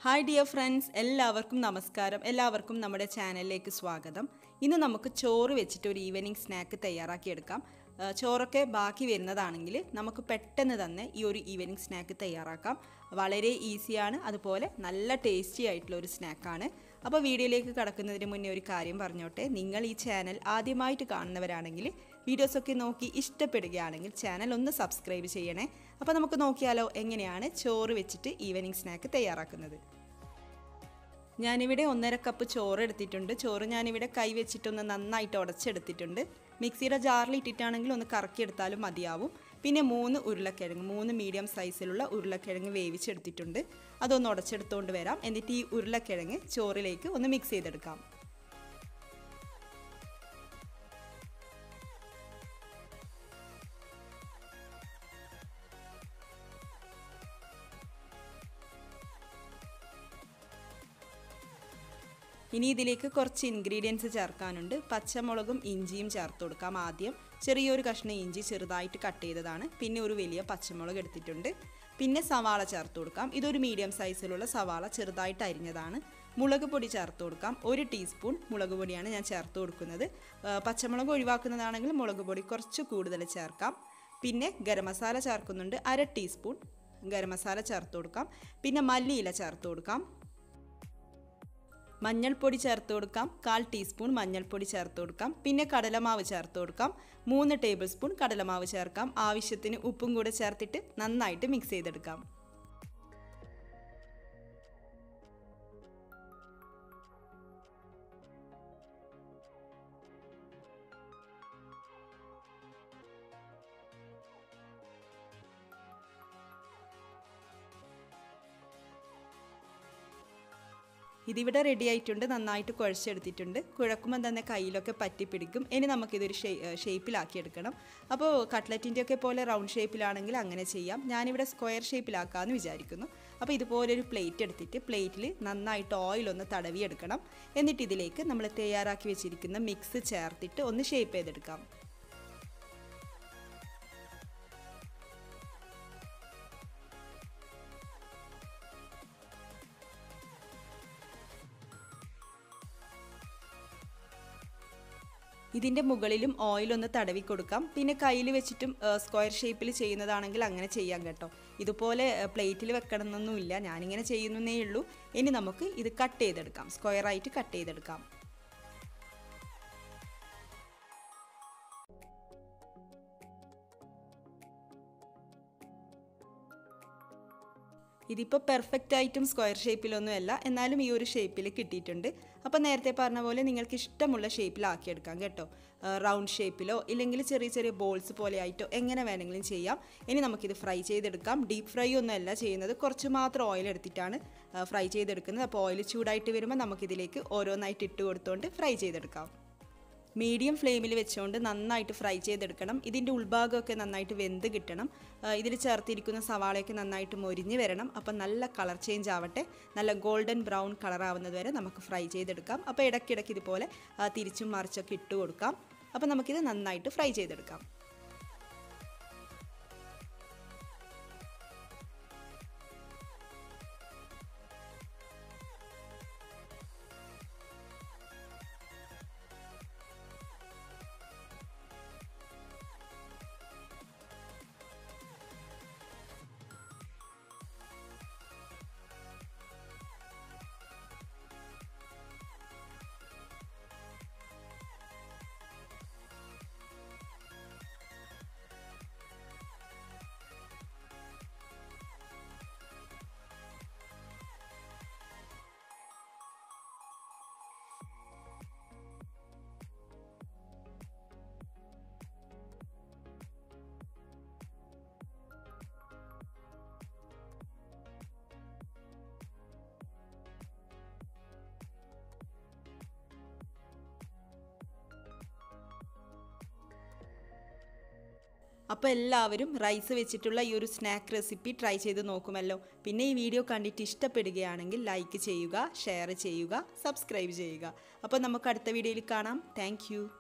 hi dear friends എല്ലാവർക്കും നമസ്കാരം എല്ലാവർക്കും നമ്മുടെ ചാനലിലേക്ക് സ്വാഗതം ഇന്ന് നമുക്ക് ചോറ് വെച്ചിട്ട് ഒരു ഈവനിങ് സ്നാക്ക് തയ്യാറാക്കിയെടുക്കാം ആ, ചോറൊക്കെ ബാക്കി വരുന്നതാണെങ്കിൽ നമുക്ക് പെട്ടെന്ന് തന്നെ ഈ ഒരു ഈവനിങ് സ്നാക്ക് തയ്യാറാക്കാം വളരെ ഈസിയാണ് അതുപോലെ നല്ല ടേസ്റ്റി ആയിട്ടുള്ള ഒരു സ്നാക്കാണ് അപ്പോൾ വീഡിയോയിലേക്ക് കടക്കുന്നതിന് മുന്നേ ഒരു കാര്യം പറഞ്ഞോട്ടെ നിങ്ങൾ ഈ ചാനൽ ആദ്യമായിട്ട് കാണുന്നവരാണെങ്കിൽ വീഡിയോസൊക്കെ നോക്കി ഇഷ്ടപ്പെടുകയാണെങ്കിൽ ചാനൽ ഒന്ന് സബ്സ്ക്രൈബ് ചെയ്യണേ അപ്പോൾ നമുക്ക് നോക്കിയാലോ എങ്ങനെയാണ് ചോറ് വെച്ചിട്ട് ഈവനിങ് സ്നാക്ക് തയ്യാറാക്കുന്നത് ഞാനിവിടെ ഒന്നര കപ്പ് ചോറ് എടുത്തിട്ടുണ്ട് ചോറ് ഞാനിവിടെ കൈ വെച്ചിട്ടൊന്ന് നന്നായിട്ട് ഉടച്ചെടുത്തിട്ടുണ്ട് മിക്സിയുടെ ജാറിൽ ഇട്ടിട്ടാണെങ്കിൽ ഒന്ന് കറക്കിയെടുത്താലും മതിയാവും പിന്നെ മൂന്ന് ഉരുളക്കിഴങ്ങ് മൂന്ന് മീഡിയം സൈസിലുള്ള ഉരുളക്കിഴങ്ങ് വേവിച്ചെടുത്തിട്ടുണ്ട് അതൊന്ന് ഉടച്ചെടുത്തുകൊണ്ട് വരാം എന്നിട്ട് ഈ ഉരുളക്കിഴങ്ങ് ചോറിലേക്ക് ഒന്ന് മിക്സ് ചെയ്തെടുക്കാം ഇനി ഇതിലേക്ക് കുറച്ച് ഇൻഗ്രീഡിയൻസ് ചേർക്കാനുണ്ട് പച്ചമുളകും ഇഞ്ചിയും ചേർത്ത് കൊടുക്കാം ആദ്യം ചെറിയൊരു കഷ്ണം ഇഞ്ചി ചെറുതായിട്ട് കട്ട് ചെയ്തതാണ് പിന്നെ ഒരു വലിയ പച്ചമുളക് എടുത്തിട്ടുണ്ട് പിന്നെ സവാള ചേർത്ത് കൊടുക്കാം ഇതൊരു മീഡിയം സൈസിലുള്ള സവാള ചെറുതായിട്ട് അരിഞ്ഞതാണ് മുളക് പൊടി ചേർത്ത് കൊടുക്കാം ഒരു ടീസ്പൂൺ മുളക് പൊടിയാണ് ഞാൻ ചേർത്ത് കൊടുക്കുന്നത് ആ, പച്ചമുളക് ഒഴിവാക്കുന്നതാണെങ്കിൽ മുളക് പൊടി കുറച്ച് കൂടുതൽ ചേർക്കാം പിന്നെ ഗരം മസാല ചേർക്കുന്നുണ്ട് അര ടീസ്പൂൺ ഗരം മസാല ചേർത്ത് കൊടുക്കാം പിന്നെ മല്ലിയില ചേർത്ത് കൊടുക്കാം മഞ്ഞൾപ്പൊടി ചേർത്ത് കൊടുക്കാം കാൽ ടീസ്പൂൺ മഞ്ഞൾപ്പൊടി ചേർത്ത് കൊടുക്കാം പിന്നെ കടലമാവ് ചേർത്ത് കൊടുക്കാം മൂന്ന് ടേബിൾ സ്പൂൺ കടലമാവ് ചേർക്കാം ആവശ്യത്തിന് ഉപ്പും കൂടെ ചേർത്തിട്ട് നന്നായിട്ട് മിക്സ് ചെയ്തെടുക്കാം ഇതിവിടെ റെഡി ആയിട്ടുണ്ട് നന്നായിട്ട് കുഴച്ചെടുത്തിട്ടുണ്ട് കുഴക്കുമ്പോൾ തന്നെ കയ്യിലൊക്കെ പറ്റിപ്പിടിക്കും ഇനി നമുക്കിതൊരു ഷേ ഷേപ്പിലാക്കി എടുക്കണം അപ്പോൾ കട്ട്ലറ്റിൻ്റെ ഒക്കെ പോലെ റൗണ്ട് ഷേപ്പിലാണെങ്കിൽ അങ്ങനെ ചെയ്യാം ഞാനിവിടെ സ്ക്വയർ ഷേപ്പിലാക്കാമെന്ന് വിചാരിക്കുന്നു അപ്പോൾ ഇതുപോലൊരു പ്ലേറ്റ് എടുത്തിട്ട് പ്ലേറ്റിൽ നന്നായിട്ട് ഓയിലൊന്ന് തടവിയെടുക്കണം എന്നിട്ട് ഇതിലേക്ക് നമ്മൾ തയ്യാറാക്കി വെച്ചിരിക്കുന്ന മിക്സ് ചേർത്തിട്ട് ഒന്ന് ഷേപ്പ് ചെയ്തെടുക്കാം ഇതിൻ്റെ മുകളിലും ഓയിലൊന്ന് തടവി കൊടുക്കാം പിന്നെ കയ്യിൽ വെച്ചിട്ടും സ്ക്വയർ ഷേപ്പിൽ ചെയ്യുന്നതാണെങ്കിൽ അങ്ങനെ ചെയ്യാം കേട്ടോ ഇതുപോലെ പ്ലേറ്റിൽ വെക്കണം എന്നൊന്നുമില്ല ഞാനിങ്ങനെ ചെയ്യുന്നേ ഉള്ളൂ ഇനി നമുക്ക് ഇത് കട്ട് ചെയ്തെടുക്കാം സ്ക്വയറായിട്ട് കട്ട് ചെയ്തെടുക്കാം ഇതിപ്പോൾ പെർഫെക്റ്റ് ആയിട്ടും സ്ക്വയർ ഷേപ്പിലൊന്നുമല്ല എന്നാലും ഈ ഒരു ഷേപ്പിൽ കിട്ടിയിട്ടുണ്ട് അപ്പോൾ നേരത്തെ പറഞ്ഞ പോലെ നിങ്ങൾക്ക് ഇഷ്ടമുള്ള ഷേപ്പിലാക്കിയെടുക്കാം കേട്ടോ റൗണ്ട് ഷേപ്പിലോ ഇല്ലെങ്കിൽ ചെറിയ ചെറിയ ബോൾസ് പോലെ ആയിട്ടോ എങ്ങനെ വേണമെങ്കിലും ചെയ്യാം ഇനി നമുക്കിത് ഫ്രൈ ചെയ്തെടുക്കാം ഡീപ്പ് ഫ്രൈ ഒന്നുമല്ല ചെയ്യുന്നത് കുറച്ച് മാത്രം ഓയിൽ എടുത്തിട്ടാണ് ഫ്രൈ ചെയ്തെടുക്കുന്നത് അപ്പോൾ ഓയിൽ ചൂടായിട്ട് വരുമ്പോൾ നമുക്കിതിലേക്ക് ഓരോന്നായിട്ട് ഇട്ട് കൊടുത്തുകൊണ്ട് ഫ്രൈ ചെയ്തെടുക്കാം മീഡിയം ഫ്ലെയിമിൽ വെച്ചുകൊണ്ട് നന്നായിട്ട് ഫ്രൈ ചെയ്തെടുക്കണം ഇതിൻ്റെ ഉൾഭാഗമൊക്കെ നന്നായിട്ട് വെന്ത് കിട്ടണം ഇതിൽ ചേർത്തിരിക്കുന്ന സവാളയൊക്കെ നന്നായിട്ട് മൊരിഞ്ഞ് വരണം അപ്പം നല്ല കളർ ചേഞ്ച് ആവട്ടെ നല്ല ഗോൾഡൻ ബ്രൗൺ കളർ ആവുന്നത് വരെ നമുക്ക് ഫ്രൈ ചെയ്തെടുക്കാം അപ്പോൾ ഇടയ്ക്കിടയ്ക്ക് ഇതുപോലെ ആ, തിരിച്ചും മറിച്ചൊക്കെ ഇട്ട് കൊടുക്കാം അപ്പോൾ നമുക്കിത് നന്നായിട്ട് ഫ്രൈ ചെയ്തെടുക്കാം അപ്പോൾ എല്ലാവരും റൈസ് വെച്ചിട്ടുള്ള ഈ ഒരു സ്നാക്ക് റെസിപ്പി ട്രൈ ചെയ്ത് നോക്കുമല്ലോ പിന്നെ ഈ വീഡിയോ കണ്ടിട്ട് ഇഷ്ടപ്പെടുകയാണെങ്കിൽ ലൈക്ക് ചെയ്യുക ഷെയർ ചെയ്യുക സബ്സ്ക്രൈബ് ചെയ്യുക അപ്പോൾ നമുക്ക് അടുത്ത വീഡിയോയിൽ കാണാം താങ്ക്